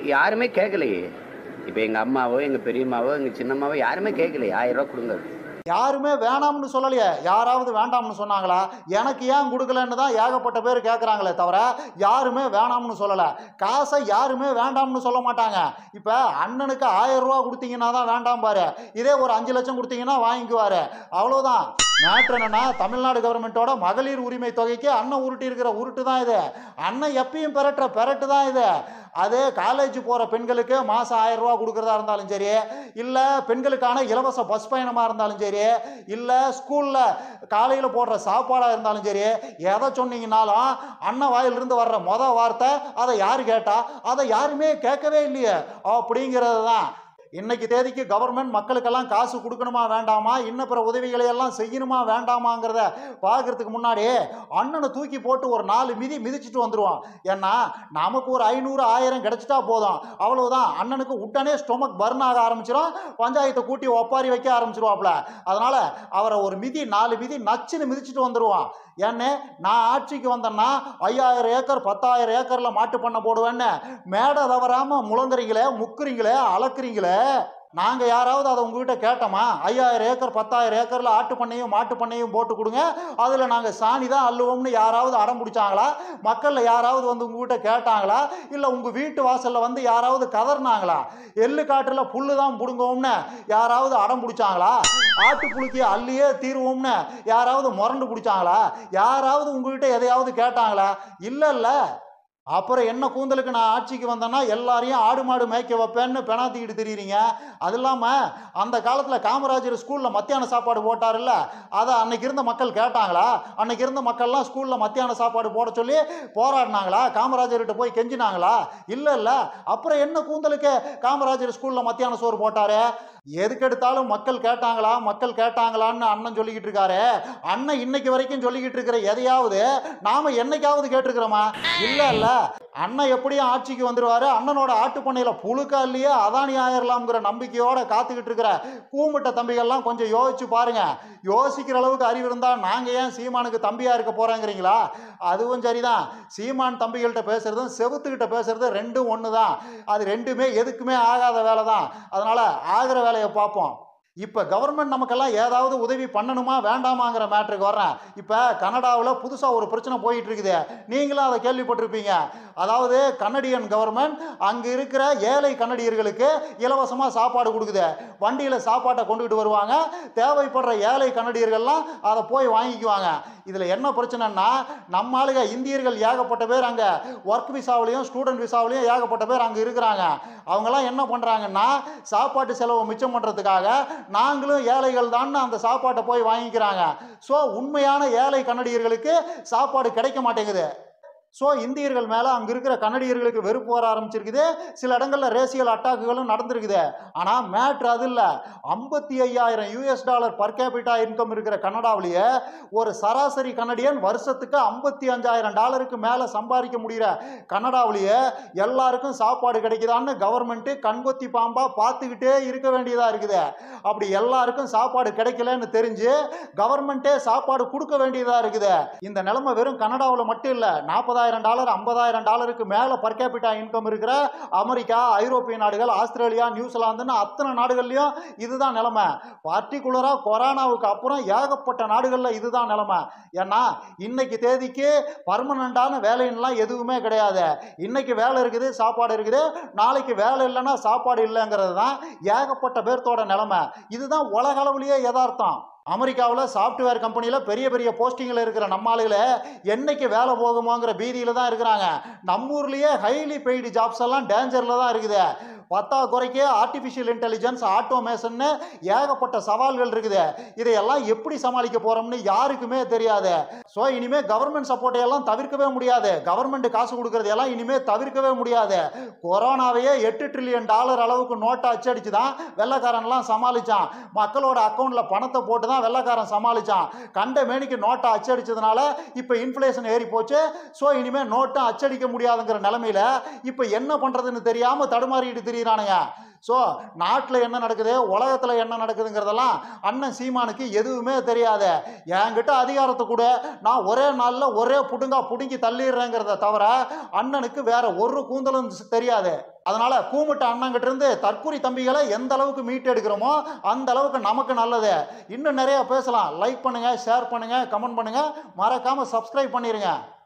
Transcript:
யாருமே கேட்கலையே இப்போ எங்கள் அம்மாவோ எங்கள் பெரியம்மாவோ எங்கள் சின்னம்மாவோ யாருமே கேட்கலையே ஆயிரம் ரூபா கொடுங்க யாருமே வேணாம்னு சொல்லலையே யாராவது வேண்டாம்னு சொன்னாங்களா எனக்கு ஏன் கொடுக்கலன்னு தான் ஏகப்பட்ட பேர் கேட்குறாங்களே தவிர யாருமே வேணாம்னு சொல்லலை காசை யாருமே வேண்டாம்னு சொல்ல மாட்டாங்க இப்போ அண்ணனுக்கு ஆயிரம் ரூபா கொடுத்தீங்கன்னா தான் வேண்டாம் பாரு இதே ஒரு அஞ்சு லட்சம் கொடுத்தீங்கன்னா வாங்கிக்குவாரு அவ்வளோதான் மேட்ரு என்னன்னா தமிழ்நாடு கவர்மெண்ட்டோட மகளிர் உரிமை தொகைக்கு அண்ணன் உருட்டி இருக்கிற உருட்டு தான் இது அண்ணன் எப்பயும் பெறட்டுற பெறட்டு தான் இது அதே காலேஜ் போகிற பெண்களுக்கு மாதம் ஆயிரம் ரூபா கொடுக்குறதா இருந்தாலும் சரி இல்லை பெண்களுக்கான இலவச பஸ் பயணமாக இருந்தாலும் சரி இல்லை ஸ்கூலில் காலையில் போடுற சாப்பாடாக இருந்தாலும் சரி எதை சொன்னீங்கனாலும் அண்ணன் வாயிலிருந்து வர்ற மொத வார்த்தை அதை யார் கேட்டா அதை யாருமே கேட்கவே இல்லையே அப்படிங்கிறது தான் இன்னைக்கு தேதிக்கு கவர்மெண்ட் மக்களுக்கெல்லாம் காசு கொடுக்கணுமா வேண்டாமா இன்ன பிற உதவிகளை எல்லாம் செய்யணுமா வேண்டாமாங்கிறத பார்க்கறதுக்கு முன்னாடி அண்ணனை தூக்கி போட்டு ஒரு நாலு மிதி மிதிச்சுட்டு வந்துடுவான் ஏன்னா நமக்கு ஒரு ஐநூறு ஆயிரம் கிடைச்சிட்டா போதும் அவ்வளவுதான் அண்ணனுக்கு உடனே ஸ்டொமக் பர்ன் ஆக ஆரம்பிச்சிடும் பஞ்சாயத்தை கூட்டி ஒப்பாரி வைக்க ஆரம்பிச்சிருவாப்ல அதனால அவரை ஒரு மிதி நாலு மிதி நச்சுன்னு மிதிச்சுட்டு வந்துடுவான் ஏன்னு நான் ஆட்சிக்கு வந்தேன்னா ஐயாயிரம் ஏக்கர் பத்தாயிரம் ஏக்கர்ல மாட்டு பண்ண போடுவேன்னு மேடை தவறாம முழங்குறீங்களே முக்குறீங்களே அளக்குறீங்களே நாங்கள் யாராவது அதை உங்ககிட்ட கேட்டோமா ஐயாயிரம் ஏக்கர் பத்தாயிரம் ஏக்கரில் ஆட்டு பண்ணையும் மாட்டு பண்ணையும் போட்டு கொடுங்க அதில் நாங்கள் சாணி தான் அள்ளுவோம்னு யாராவது அடம் பிடிச்சாங்களா மக்களில் யாராவது வந்து உங்ககிட்ட கேட்டாங்களா இல்லை உங்கள் வீட்டு வாசலில் வந்து யாராவது கதறினாங்களா எள்ளு காட்டில் புல்லு தான் பிடுங்குவோம்னு யாராவது அடம் பிடிச்சாங்களா ஆட்டு புழுக்கி அள்ளியே தீருவோம்னு யாராவது முரண்டு பிடிச்சாங்களா யாராவது உங்ககிட்ட எதையாவது கேட்டாங்களா இல்லை இல்லை அப்புறம் என்ன கூந்தலுக்கு நான் ஆட்சிக்கு வந்தேன்னா எல்லாரையும் ஆடு மாடு மேய்க்க வைப்பேன்னு பெணாத்திக்கிட்டு தெரியுறீங்க அது இல்லாமல் அந்த காலத்தில் காமராஜர் ஸ்கூலில் மத்தியான சாப்பாடு போட்டார்ல அதை அன்னைக்கு இருந்த மக்கள் கேட்டாங்களா அன்னைக்கு இருந்த மக்கள்லாம் ஸ்கூலில் மத்தியான சாப்பாடு போட சொல்லி போராடினாங்களா காமராஜர்கிட்ட போய் கெஞ்சினாங்களா இல்லை இல்லை அப்புறம் என்ன கூந்தலுக்கு காமராஜர் ஸ்கூலில் மத்தியான சோறு போட்டாரு எதுக்கு எடுத்தாலும் மக்கள் கேட்டாங்களா மக்கள் கேட்டாங்களான்னு அண்ணன் சொல்லிக்கிட்டு இருக்காரு அண்ணன் இன்னைக்கு வரைக்கும் சொல்லிக்கிட்டு இருக்கிற எதையாவது நாம என்னைக்காவது கேட்டிருக்கிறோமா இல்ல இல்ல அண்ணன் எப்படியும் ஆட்சிக்கு வந்துருவாரு அண்ணனோட ஆட்டு பண்ணையில புழுக்காலியே அதானி ஆயிரலாம்ங்கிற நம்பிக்கையோட காத்துக்கிட்டு இருக்கிற கூமுட்ட தம்பிகள்லாம் கொஞ்சம் யோசிச்சு பாருங்க யோசிக்கிற அளவுக்கு அறிவு இருந்தா நாங்க ஏன் சீமானுக்கு தம்பியா இருக்க போறேங்கிறீங்களா அதுவும் சரிதான் சீமான் தம்பிகள்கிட்ட பேசுறதும் செவுத்துக்கிட்ட பேசுறதும் ரெண்டும் ஒன்று தான் அது ரெண்டுமே எதுக்குமே ஆகாத வேலை தான் அதனால ஆகிற வேலையை பார்ப்போம் இப்போ கவர்மெண்ட் நமக்கெல்லாம் ஏதாவது உதவி பண்ணணுமா வேண்டாமாங்கிற மேட்ருக்கு வர்றேன் இப்போ கனடாவில் புதுசாக ஒரு பிரச்சனை போயிட்டு இருக்குது நீங்களும் அதை கேள்விப்பட்டிருப்பீங்க அதாவது கனடியன் கவர்மெண்ட் அங்கே இருக்கிற ஏழை கனடியர்களுக்கு இலவசமாக சாப்பாடு கொடுக்குது வண்டியில் சாப்பாட்டை கொண்டுகிட்டு வருவாங்க தேவைப்படுற ஏழை கனடியர்கள்லாம் அதை போய் வாங்கிக்குவாங்க இதில் என்ன பிரச்சனைன்னா நம்ம ஆளுங்க இந்தியர்கள் ஏகப்பட்ட பேர் அங்கே ஒர்க் விசாவிலையும் ஸ்டூடெண்ட் விசாவிலையும் ஏகப்பட்ட பேர் அங்கே இருக்கிறாங்க அவங்கெல்லாம் என்ன பண்ணுறாங்கன்னா சாப்பாட்டு செலவு மிச்சம் பண்ணுறதுக்காக நாங்களும் ஏழைகள் தான் அந்த சாப்பாட்டை போய் வாங்கிக்கிறாங்க ஸோ உண்மையான ஏழை கன்னடியர்களுக்கு சாப்பாடு கிடைக்க மாட்டேங்குது ஸோ இந்தியர்கள் மேலே அங்கே இருக்கிற கன்னடியர்களுக்கு வெறுப்பு வர ஆரம்பிச்சிருக்குது சில இடங்களில் ரேசியல் அட்டாக்குகளும் நடந்திருக்குது ஆனால் மேட்ரு அது இல்லை ஐம்பத்தி ஐயாயிரம் US dollar per capita income இருக்கிற கனடாவிலேயே ஒரு சராசரி கனடியன் வருஷத்துக்கு ஐம்பத்தி அஞ்சாயிரம் டாலருக்கு மேலே சம்பாதிக்க முடிகிற கனடாவிலேயே எல்லாருக்கும் சாப்பாடு கிடைக்குதான்னு கவர்மெண்ட்டு கண்கொத்தி பாம்பா பார்த்துக்கிட்டே இருக்க வேண்டியதாக இருக்குது அப்படி எல்லாருக்கும் சாப்பாடு கிடைக்கலன்னு தெரிஞ்சு கவர்மெண்ட்டே சாப்பாடு கொடுக்க வேண்டியதாக இருக்குது இந்த நிலைமை வெறும் கனடாவில் மட்டும் இல்லை நாற்பதாயிரம் டாலர் ஐம்பதாயிரம் டாலருக்கு மேலே பர் கேபிட்டா இன்கம் இருக்கிற அமெரிக்கா ஐரோப்பிய நாடுகள் ஆஸ்திரேலியா நியூசிலாந்துன்னு அத்தனை நாடுகள்லையும் இதுதான் நிலைமை பர்டிகுலராக கொரோனாவுக்கு அப்புறம் ஏகப்பட்ட நாடுகளில் இதுதான் நிலைமை ஏன்னா இன்னைக்கு தேதிக்கு பர்மனண்டான வேலைன்னெலாம் எதுவுமே கிடையாது இன்னைக்கு வேலை இருக்குது சாப்பாடு இருக்குது நாளைக்கு வேலை இல்லைன்னா சாப்பாடு இல்லைங்கிறது தான் ஏகப்பட்ட பேர்த்தோட நிலைமை இதுதான் உலக அளவுலயே யதார்த்தம் அமெரிக்காவில் சாஃப்ட்வேர் கம்பெனியில் பெரிய பெரிய போஸ்டிங்கில் இருக்கிற நம்ம ஆளுகளை என்னைக்கு வேலை போகுமோங்கிற பீதியில் தான் இருக்கிறாங்க நம்ம ஊர்லேயே ஹைலி பெய்டு ஜாப்ஸ் எல்லாம் டேஞ்சரில் தான் இருக்குது பத்தா குறைக்கு ஆர்டிஃபிஷியல் இன்டெலிஜென்ஸ் ஆட்டோமேஷன்னு ஏகப்பட்ட சவால்கள் இருக்குது இதையெல்லாம் எப்படி சமாளிக்க போகிறோம்னு யாருக்குமே தெரியாது ஸோ இனிமே கவர்மெண்ட் சப்போர்ட்டை எல்லாம் தவிர்க்கவே முடியாது கவர்மெண்ட் காசு கொடுக்கறதையெல்லாம் இனிமே தவிர்க்கவே முடியாது கொரோனாவையே எட்டு ட்ரில்லியன் டாலர் அளவுக்கு நோட்டை அச்சடிச்சு தான் வெள்ளக்காரன்லாம் சமாளிச்சான் மக்களோட அக்கௌண்ட்ல பணத்தை போட்டு தான் வெள்ளக்காரன் சமாளிச்சான் கண்ட மேனிக்கு நோட்டை அச்சடிச்சதுனால இப்போ இன்ஃப்ளேஷன் ஏறி போச்சு ஸோ இனிமே நோட்டை அச்சடிக்க முடியாதுங்கிற நிலமையில இப்போ என்ன பண்றதுன்னு தெரியாம தடுமாறிட்டு திரியிறானுங்க ஸோ நாட்டில் என்ன நடக்குது உலகத்தில் என்ன நடக்குதுங்கிறதெல்லாம் அண்ணன் சீமானுக்கு எதுவுமே தெரியாது என்கிட்ட அதிகாரத்தை கூட நான் ஒரே நாளில் ஒரே புடுங்கா புடுங்கி தள்ளிடுறேங்கிறத தவிர அண்ணனுக்கு வேற ஒரு கூந்தலும் தெரியாது அதனால கூமுட்ட அண்ணங்கிட்ட இருந்து தற்கூரி தம்பிகளை எந்த அளவுக்கு மீட்டு எடுக்கிறோமோ அந்த அளவுக்கு நமக்கு நல்லது இன்னும் நிறைய பேசலாம் லைக் பண்ணுங்க ஷேர் பண்ணுங்க கமெண்ட் பண்ணுங்க மறக்காம சப்ஸ்கிரைப் பண்ணிருங்க